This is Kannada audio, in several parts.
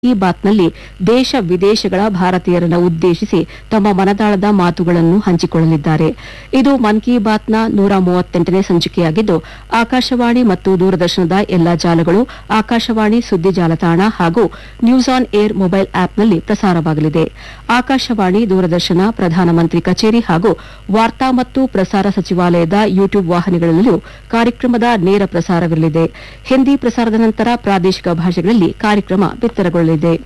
ಈ ಬಾತ್ನಲ್ಲಿ ದೇಶ ವಿದೇಶಗಳ ಭಾರತೀಯರನ್ನು ಉದ್ದೇಶಿಸಿ ತಮ್ಮ ಮನದಾಳದ ಮಾತುಗಳನ್ನು ಹಂಚಿಕೊಳ್ಳಲಿದ್ದಾರೆ ಇದು ಮನ್ ಕಿ ಬಾತ್ನ ನೂರ ಮೂವತ್ತೆಂಟನೇ ಸಂಚಿಕೆಯಾಗಿದ್ದು ಆಕಾಶವಾಣಿ ಮತ್ತು ದೂರದರ್ಶನದ ಎಲ್ಲಾ ಜಾಲಗಳು ಆಕಾಶವಾಣಿ ಸುದ್ದಿ ಜಾಲತಾಣ ಹಾಗೂ ನ್ಯೂಸ್ ಆನ್ ಏರ್ ಮೊಬೈಲ್ ಆಪ್ನಲ್ಲಿ ಪ್ರಸಾರವಾಗಲಿದೆ ಆಕಾಶವಾಣಿ ದೂರದರ್ಶನ ಪ್ರಧಾನಮಂತ್ರಿ ಕಚೇರಿ ಹಾಗೂ ವಾರ್ತಾ ಮತ್ತು ಪ್ರಸಾರ ಸಚಿವಾಲಯದ ಯೂಟ್ಯೂಬ್ ವಾಹಿನಿಗಳಲ್ಲೂ ಕಾರ್ಯಕ್ರಮದ ನೇರ ಪ್ರಸಾರವಿರಲಿದೆ ಹಿಂದಿ ಪ್ರಸಾರದ ನಂತರ ಪ್ರಾದೇಶಿಕ ಭಾಷೆಗಳಲ್ಲಿ ಕಾರ್ಯಕ್ರಮ ಬಿತ್ತರಗೊಳ್ಳಲಿದೆ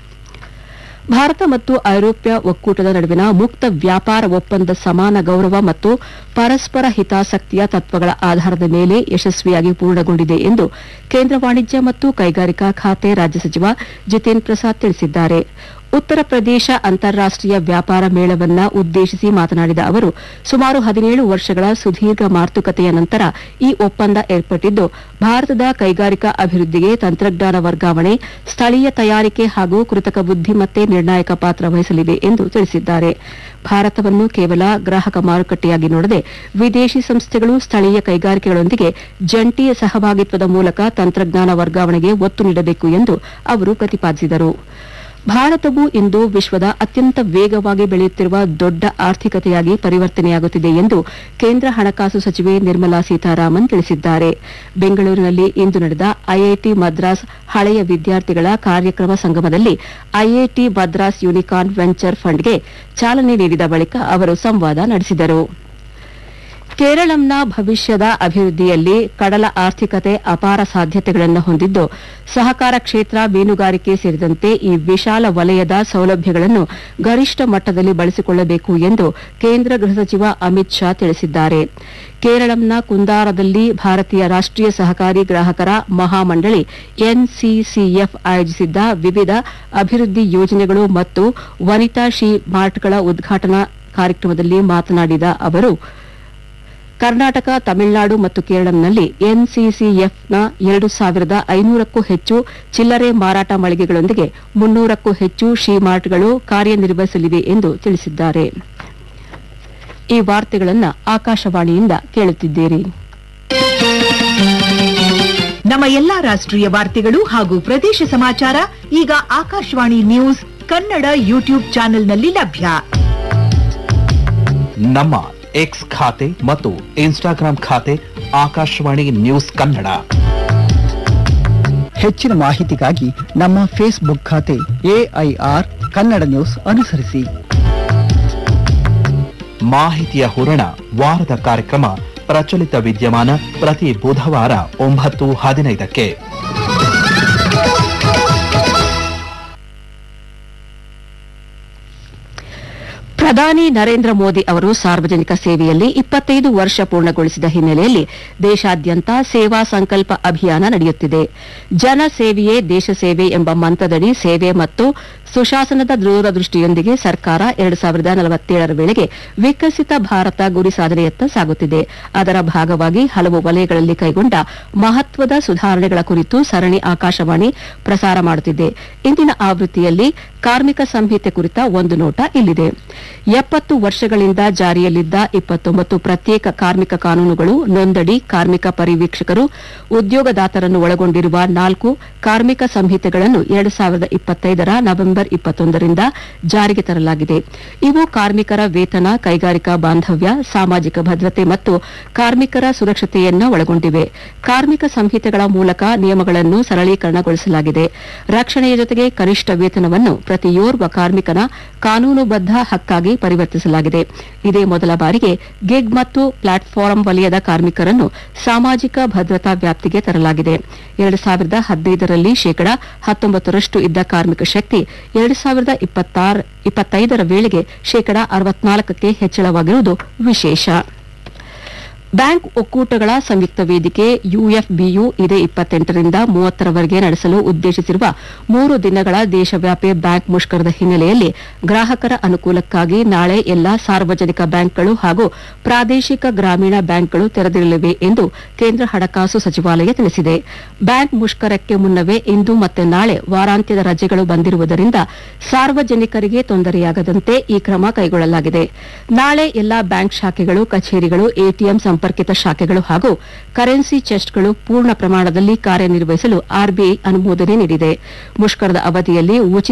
ಭಾರತ ಮತ್ತು ಐರೋಪ್ಯ ಒಕ್ಕೂಟದ ನಡುವಿನ ಮುಕ್ತ ವ್ಯಾಪಾರ ಒಪ್ಪಂದ ಸಮಾನ ಗೌರವ ಮತ್ತು ಪರಸ್ಪರ ಹಿತಾಸಕ್ತಿಯ ತತ್ವಗಳ ಆಧಾರದ ಮೇಲೆ ಯಶಸ್ವಿಯಾಗಿ ಪೂರ್ಣಗೊಂಡಿದೆ ಎಂದು ಕೇಂದ್ರ ವಾಣಿಜ್ಯ ಮತ್ತು ಕೈಗಾರಿಕಾ ಖಾತೆ ರಾಜ್ಯ ಸಚಿವ ಜಿತೇನ್ ಪ್ರಸಾದ್ ತಿಳಿಸಿದ್ದಾರೆ ಉತ್ತರ ಪ್ರದೇಶ ಅಂತಾರಾಷ್ಟೀಯ ವ್ಯಾಪಾರ ಮೇಳವನ್ನ ಉದ್ದೇಶಿಸಿ ಮಾತನಾಡಿದ ಅವರು ಸುಮಾರು ಹದಿನೇಳು ವರ್ಷಗಳ ಸುದೀರ್ಘ ಮಾತುಕತೆಯ ನಂತರ ಈ ಒಪ್ಪಂದ ಏರ್ಪಟ್ಟಿದ್ದು ಭಾರತದ ಕೈಗಾರಿಕಾ ಅಭಿವೃದ್ಧಿಗೆ ತಂತ್ರಜ್ಞಾನ ವರ್ಗಾವಣೆ ಸ್ಥಳೀಯ ತಯಾರಿಕೆ ಹಾಗೂ ಕೃತಕ ಬುದ್ದಿಮತ್ತೆ ನಿರ್ಣಾಯಕ ಪಾತ್ರ ವಹಿಸಲಿವೆ ಎಂದು ತಿಳಿಸಿದ್ದಾರೆ ಭಾರತವನ್ನು ಕೇವಲ ಗ್ರಾಹಕ ಮಾರುಕಟ್ಟೆಯಾಗಿ ನೋಡದೆ ವಿದೇಶಿ ಸಂಸ್ಥೆಗಳು ಸ್ಥಳೀಯ ಕೈಗಾರಿಕೆಗಳೊಂದಿಗೆ ಜಂಟಿ ಸಹಭಾಗಿತ್ವದ ಮೂಲಕ ತಂತ್ರಜ್ಞಾನ ವರ್ಗಾವಣೆಗೆ ಒತ್ತು ನೀಡಬೇಕು ಎಂದು ಅವರು ಪ್ರತಿಪಾದಿಸಿದರು ಭಾರತವು ಇಂದು ವಿಶ್ವದ ಅತ್ಯಂತ ವೇಗವಾಗಿ ಬೆಳೆಯುತ್ತಿರುವ ದೊಡ್ಡ ಆರ್ಥಿಕತೆಯಾಗಿ ಪರಿವರ್ತನೆಯಾಗುತ್ತಿದೆ ಎಂದು ಕೇಂದ್ರ ಹಣಕಾಸು ಸಚಿವೆ ನಿರ್ಮಲಾ ಸೀತಾರಾಮನ್ ತಿಳಿಸಿದ್ದಾರೆ ಬೆಂಗಳೂರಿನಲ್ಲಿ ಇಂದು ನಡೆದ ಐಐಟಿ ಮದ್ರಾಸ್ ಹಳೆಯ ವಿದ್ಯಾರ್ಥಿಗಳ ಕಾರ್ಯಕ್ರಮ ಸಂಗಮದಲ್ಲಿ ಐಐಟಿ ಮದ್ರಾಸ್ ಯೂನಿಕಾರ್ನ್ ವೆಂಚರ್ ಫಂಡ್ಗೆ ಚಾಲನೆ ನೀಡಿದ ಬಳಿಕ ಅವರು ಸಂವಾದ ನಡೆಸಿದರು ಕೇರಳಂನ ಭವಿಷ್ಯದ ಅಭಿವೃದ್ಧಿಯಲ್ಲಿ ಕಡಲ ಆರ್ಥಿಕತೆ ಅಪಾರ ಸಾಧ್ಯತೆಗಳನ್ನು ಹೊಂದಿದ್ದು ಸಹಕಾರ ಕ್ಷೇತ್ರ ಮೀನುಗಾರಿಕೆ ಸೇರಿದಂತೆ ಈ ವಿಶಾಲ ವಲಯದ ಸೌಲಭ್ಯಗಳನ್ನು ಗರಿಷ್ಠ ಮಟ್ಟದಲ್ಲಿ ಬಳಸಿಕೊಳ್ಳಬೇಕು ಎಂದು ಕೇಂದ್ರ ಗೃಹ ಸಚಿವ ಅಮಿತ್ ಶಾ ತಿಳಿಸಿದ್ದಾರೆ ಕೇರಳಂನ ಕುಂದಾರದಲ್ಲಿ ಭಾರತೀಯ ರಾಷ್ಟೀಯ ಸಹಕಾರಿ ಗ್ರಾಹಕರ ಮಹಾಮಂಡಳಿ ಎನ್ಸಿಸಿಎಫ್ ಆಯೋಜಿಸಿದ್ದ ವಿವಿಧ ಅಭಿವೃದ್ಧಿ ಯೋಜನೆಗಳು ಮತ್ತು ವನಿತಾ ಶಿ ಮಾರ್ಟ್ಗಳ ಉದ್ಘಾಟನಾ ಕಾರ್ಯಕ್ರಮದಲ್ಲಿ ಮಾತನಾಡಿದ ಅವರು ಕರ್ನಾಟಕ ತಮಿಳುನಾಡು ಮತ್ತು ಕೇರಳಂನಲ್ಲಿ ಎನ್ಸಿಸಿಎಫ್ನ ಎರಡು ಸಾವಿರದ ಐನೂರಕ್ಕೂ ಹೆಚ್ಚು ಚಿಲ್ಲರೆ ಮಾರಾಟ ಮಳಿಗೆಗಳೊಂದಿಗೆ ಮುನ್ನೂರಕ್ಕೂ ಹೆಚ್ಚು ಶೀಮಾರ್ಟ್ಗಳು ಕಾರ್ಯನಿರ್ವಹಿಸಲಿವೆ ಎಂದು ತಿಳಿಸಿದ್ದಾರೆ ಈ ವಾರ್ತೆಗಳನ್ನು ಆಕಾಶವಾಣಿಯಿಂದ ಕೇಳುತ್ತಿದ್ದೀರಿ ನಮ್ಮ ಎಲ್ಲಾ ರಾಷ್ಟ್ರೀಯ ವಾರ್ತೆಗಳು ಹಾಗೂ ಪ್ರದೇಶ ಸಮಾಚಾರ ಈಗ ಆಕಾಶವಾಣಿ ನ್ಯೂಸ್ ಕನ್ನಡ ಯೂಟ್ಯೂಬ್ ಚಾನೆಲ್ನಲ್ಲಿ ಲಭ್ಯ ನಮ್ಮ ಎಕ್ಸ್ ಖಾತೆ ಮತ್ತು ಇನ್ಸ್ಟಾಗ್ರಾಂ ಖಾತೆ ಆಕಾಶವಾಣಿ ನ್ಯೂಸ್ ಕನ್ನಡ ಹೆಚ್ಚಿನ ಮಾಹಿತಿಗಾಗಿ ನಮ್ಮ ಫೇಸ್ಬುಕ್ ಖಾತೆ ಎಐಆರ್ ಕನ್ನಡ ನ್ಯೂಸ್ ಅನುಸರಿಸಿ ಮಾಹಿತಿಯ ಹೂರಣ ವಾರದ ಕಾರ್ಯಕ್ರಮ ಪ್ರಚಲಿತ ವಿದ್ಯಮಾನ ಪ್ರತಿ ಬುಧವಾರ ಒಂಬತ್ತು ಹದಿನೈದಕ್ಕೆ ಪ್ರಧಾನಿ ನರೇಂದ್ರ ಮೋದಿ ಅವರು ಸಾರ್ವಜನಿಕ ಸೇವೆಯಲ್ಲಿ ಇಪ್ಪತ್ತೈದು ವರ್ಷ ಪೂರ್ಣಗೊಳಿಸಿದ ಹಿನ್ನೆಲೆಯಲ್ಲಿ ದೇಶಾದ್ಯಂತ ಸೇವಾ ಸಂಕಲ್ಪ ಅಭಿಯಾನ ನಡೆಯುತ್ತಿದೆ ಜನ ಸೇವೆಯೇ ದೇಶ ಸೇವೆ ಎಂಬ ಮಂತ್ರದಡಿ ಸೇವೆ ಮತ್ತು ಸುಶಾಸನದ ದೂರದೃಷ್ಟಿಯೊಂದಿಗೆ ಸರ್ಕಾರ ಎರಡು ಸಾವಿರದ ನಲವತ್ತೇಳರ ವೇಳೆಗೆ ವಿಕಸಿತ ಭಾರತ ಗುರಿ ಸಾಧನೆಯತ್ತ ಸಾಗುತ್ತಿದೆ ಅದರ ಭಾಗವಾಗಿ ಹಲವು ವಲಯಗಳಲ್ಲಿ ಕೈಗೊಂಡ ಮಹತ್ವದ ಸುಧಾರಣೆಗಳ ಕುರಿತು ಸರಣಿ ಆಕಾಶವಾಣಿ ಪ್ರಸಾರ ಮಾಡುತ್ತಿದೆ ಇಂದಿನ ಆವೃತ್ತಿಯಲ್ಲಿ ಕಾರ್ಮಿಕ ಸಂಹಿತೆ ಕುರಿತ ಒಂದು ನೋಟ ಇಲ್ಲಿದೆ ಎಪ್ಪತ್ತು ವರ್ಷಗಳಿಂದ ಜಾರಿಯಲ್ಲಿದ್ದ ಇಪ್ಪತ್ತೊಂಬತ್ತು ಪ್ರತ್ಯೇಕ ಕಾರ್ಮಿಕ ಕಾನೂನುಗಳು ನೊಂದಣಿ ಕಾರ್ಮಿಕ ಪರಿವೀಕ್ಷಕರು ಉದ್ಯೋಗದಾತರನ್ನು ಒಳಗೊಂಡಿರುವ ನಾಲ್ಕು ಕಾರ್ಮಿಕ ಸಂಹಿತೆಗಳನ್ನು ಎರಡು ಸಾವಿರದ ಇಪ್ಪತ್ತೈದರ ನವೆಂಬರ್ ಇಪ್ಪತ್ತೊಂದರಿಂದ ಜಾರಿಗೆ ತರಲಾಗಿದೆ ಇವು ಕಾರ್ಮಿಕರ ವೇತನ ಕೈಗಾರಿಕಾ ಬಾಂಧವ್ಯ ಸಾಮಾಜಿಕ ಭದ್ರತೆ ಮತ್ತು ಕಾರ್ಮಿಕರ ಸುರಕ್ಷತೆಯನ್ನು ಒಳಗೊಂಡಿವೆ ಕಾರ್ಮಿಕ ಸಂಹಿತೆಗಳ ಮೂಲಕ ನಿಯಮಗಳನ್ನು ಸರಳೀಕರಣಗೊಳಿಸಲಾಗಿದೆ ರಕ್ಷಣೆಯ ಜೊತೆಗೆ ಕನಿಷ್ಠ ವೇತನವನ್ನು ಪ್ರತಿಯೋರ್ವ ಕಾರ್ಮಿಕನ ಕಾನೂನುಬದ್ಧ ಹಕ್ಕಾಗಿ ಪರಿವರ್ತಿಸಲಾಗಿದೆ ಇದೇ ಮೊದಲ ಬಾರಿಗೆ ಗಿಗ್ ಮತ್ತು ಪ್ಲಾಟ್ಫಾರ್ಮ್ ವಲಯದ ಕಾರ್ಮಿಕರನ್ನು ಸಾಮಾಜಿಕ ಭದ್ರತಾ ವ್ಯಾಪ್ತಿಗೆ ತರಲಾಗಿದೆ ಎರಡು ಸಾವಿರದ ಹದಿನೈದರಲ್ಲಿ ಶೇಕಡ ಹತ್ತೊಂಬತ್ತರಷ್ಟು ಇದ್ದ ಕಾರ್ಮಿಕ ಶಕ್ತಿ ಎರಡು ಸಾವಿರದ ಇಪ್ಪತ್ತೈದರ ವೇಳೆಗೆ ಶೇಕಡ ಅರವತ್ನಾಲ್ಕಕ್ಕೆ ಹೆಚ್ಚಳವಾಗಿರುವುದು ವಿಶೇಷ ಬ್ಯಾಂಕ್ ಒಕ್ಕೂಟಗಳ ಸಂಯುಕ್ತ ವೇದಿಕೆ ಯುಎಫ್ಬಿಯು ಇದೇ ಇಪ್ಪತ್ತೆಂಟರಿಂದ ಮೂವತ್ತರವರೆಗೆ ನಡೆಸಲು ಉದ್ದೇಶಿಸಿರುವ ಮೂರು ದಿನಗಳ ದೇಶವ್ಯಾಪಿ ಬ್ಯಾಂಕ್ ಮುಷ್ಕರದ ಹಿನ್ನೆಲೆಯಲ್ಲಿ ಗ್ರಾಹಕರ ಅನುಕೂಲಕ್ಕಾಗಿ ನಾಳೆ ಎಲ್ಲಾ ಸಾರ್ವಜನಿಕ ಬ್ಯಾಂಕ್ಗಳು ಹಾಗೂ ಪ್ರಾದೇಶಿಕ ಗ್ರಾಮೀಣ ಬ್ಯಾಂಕ್ಗಳು ತೆರೆದಿರಲಿವೆ ಎಂದು ಕೇಂದ್ರ ಹಣಕಾಸು ಸಚಿವಾಲಯ ತಿಳಿಸಿದೆ ಬ್ಯಾಂಕ್ ಮುಷ್ಕರಕ್ಕೆ ಮುನ್ನವೇ ಇಂದು ಮತ್ತು ನಾಳೆ ವಾರಾಂತ್ಯದ ರಜೆಗಳು ಬಂದಿರುವುದರಿಂದ ಸಾರ್ವಜನಿಕರಿಗೆ ತೊಂದರೆಯಾಗದಂತೆ ಈ ಕ್ರಮ ಕೈಗೊಳ್ಳಲಾಗಿದೆ ನಾಳೆ ಎಲ್ಲಾ ಬ್ಯಾಂಕ್ ಶಾಖೆಗಳು ಕಚೇರಿಗಳು ಎಟಿಎಂ ಸಂಪರ್ಕಿತ ಶಾಖೆಗಳು ಹಾಗೂ ಕರೆನ್ಸಿ ಚೆಸ್ಟ್ಗಳು ಪೂರ್ಣ ಪ್ರಮಾಣದಲ್ಲಿ ಕಾರ್ಯನಿರ್ವಹಿಸಲು ಆರ್ಬಿಐ ಅನುಮೋದನೆ ನೀಡಿದೆ ಮುಷ್ಕರದ ಅವಧಿಯಲ್ಲಿ ಉಚಿತ